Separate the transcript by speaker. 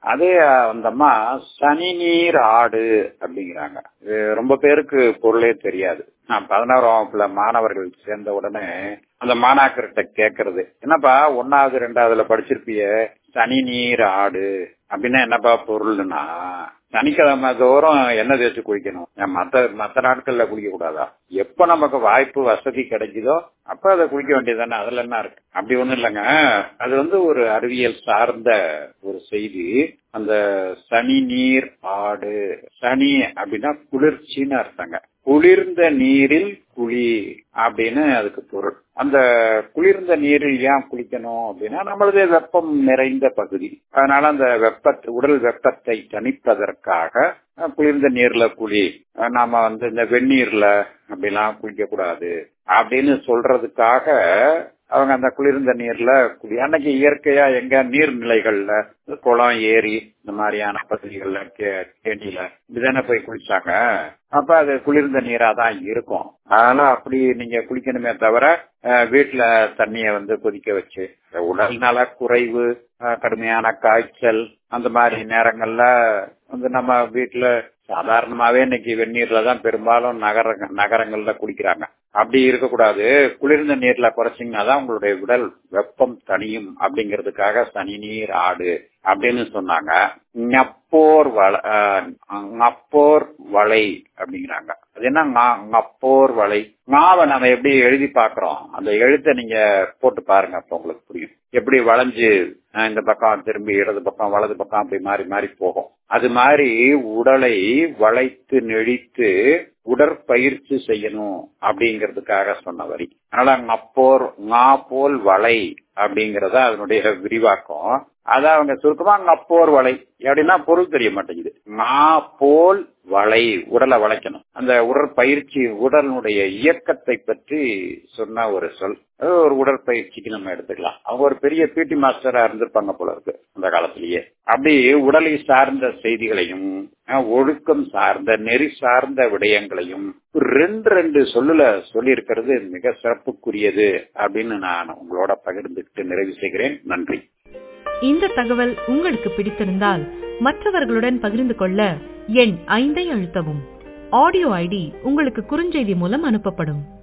Speaker 1: அதே அந்த அம்மா சனி நீர் ஆடு அப்படிங்கிறாங்க இது ரொம்ப பேருக்கு பொருளே தெரியாது நான் பதினாறாம் வகுப்புல மாணவர்கள் சேர்ந்த உடனே அந்த மாணாக்கர்கிட்ட கேக்குறது என்னப்பா ஒன்னாவது ரெண்டாவதுல படிச்சிருப்பிய சனி நீர் ஆடு அப்படின்னா என்னப்பா பொருள்னா சனிக்கிழமை தோறும் எண்ணெய் தேய்ச்சி குளிக்கணும் மத்த மத்த நாட்கள்ல குளிக்க கூடாதா எப்ப நமக்கு வாய்ப்பு வசதி கிடைக்குதோ அப்ப அதை குளிக்க வேண்டியதானே அதுல என்ன இருக்கு அப்படி ஒண்ணும் இல்லைங்க அது வந்து ஒரு அறிவியல் சார்ந்த ஒரு செய்தி அந்த சனி நீர் ஆடு சனி அப்படின்னா குளிர்ச்சின்னு அர்த்தங்க குளிர்ந்த நீரில் குழி அப்படின்னு அதுக்கு பொருள் அந்த குளிர்ந்த நீரில் ஏன் குளிக்கணும் அப்படின்னா நம்மளது வெப்பம் நிறைந்த பகுதி அதனால அந்த வெப்ப உடல் வெப்பத்தை தணிப்பதற்காக குளிர்ந்த நீர்ல குளி நாம வந்து இந்த வெந்நீர்ல அப்படிலாம் குளிக்க கூடாது அப்படின்னு சொல்றதுக்காக அவங்க அந்த குளிர்ந்த நீர்ல குளி அன்னைக்கு இயற்கையா எங்க நீர்நிலைகள்ல குளம் ஏரி இந்த மாதிரியான பகுதிகள்ல கேணியில இப்படிதானே போய் குளிச்சாங்க அப்ப அது குளிர்ந்த நீரா தான் இருக்கும் அதனால அப்படி நீங்க குளிக்கணுமே தவிர வீட்டுல தண்ணிய வந்து கொதிக்க வச்சு உடல் நல குறைவு கடுமையான காய்ச்சல் அந்த மாதிரி நேரங்கள்ல வந்து நம்ம வீட்டுல சாதாரணமாவே இன்னைக்கு வெந்நீர்ல தான் பெரும்பாலும் நகர நகரங்கள்ல குளிக்கிறாங்க அப்படி இருக்கக்கூடாது குளிர்ந்த நீர்ல குறைச்சிங்கன்னா தான் உங்களுடைய உடல் வெப்பம் தனியும் அப்படிங்கிறதுக்காக சனி நீர் ஆடு அப்படின்னு சொன்னாங்க ஞப்போர் வள ngப்போர் வளை அப்படிங்கிறாங்க அது என்ன ngப்போர் வளை ஞாவை நம்ம எப்படி எழுதி பாக்குறோம் அந்த எழுத்தை நீங்க போட்டு பாருங்க அப்ப உங்களுக்கு புரியும் எப்படி வளைஞ்சு இந்த பக்கம் திரும்பி இடது பக்கம் வலது பக்கம் அப்படி மாறி மாறி போகும் அது மாதிரி உடலை வளைத்து நெழித்து உடற்பயிற்சி செய்யணும் அப்படிங்கிறதுக்காக சொன்ன வரி அதனால ngப்போர் ngா போல் வளை அப்படிங்கறத அதனுடைய விரிவாக்கம் அத அவங்க சுருக்கமா ngப்போர் வளை அப்படின்னா பொருள் தெரிய மாட்டேங்குது ngா போல் வளை உடலை வளைக்கணும் அந்த உடற்பயிற்சி உடலுடைய இயக்கத்தை பற்றி சொன்ன ஒரு சொல் அது ஒரு உடற்பயிற்சிக்கு நம்ம எடுத்துக்கலாம் அவங்க ஒரு பெரிய பிடி மாஸ்டரா இருந்திருப்பாங்க போல இருக்கு அந்த காலத்திலேயே அப்படி உடலை சார்ந்த செய்திகளையும் ஒழுக்கம் சார்ந்த நெறி சார்ந்த விடயங்களையும் ரெண்டு ரெண்டு சொல்லுல சொல்லி இருக்கிறது மிக சிறப்புக்குரியது அப்படின்னு நான் உங்களோட பகிர்ந்துட்டு நிறைவு செய்கிறேன் நன்றி
Speaker 2: இந்த தகவல் உங்களுக்கு பிடித்திருந்தால் மற்றவர்களுடன் பகிர்ந்து கொள்ள எண் ஐந்தை அழுத்தவும் ஆடியோ ஐடி உங்களுக்கு குறுஞ்செய்தி மூலம் அனுப்பப்படும்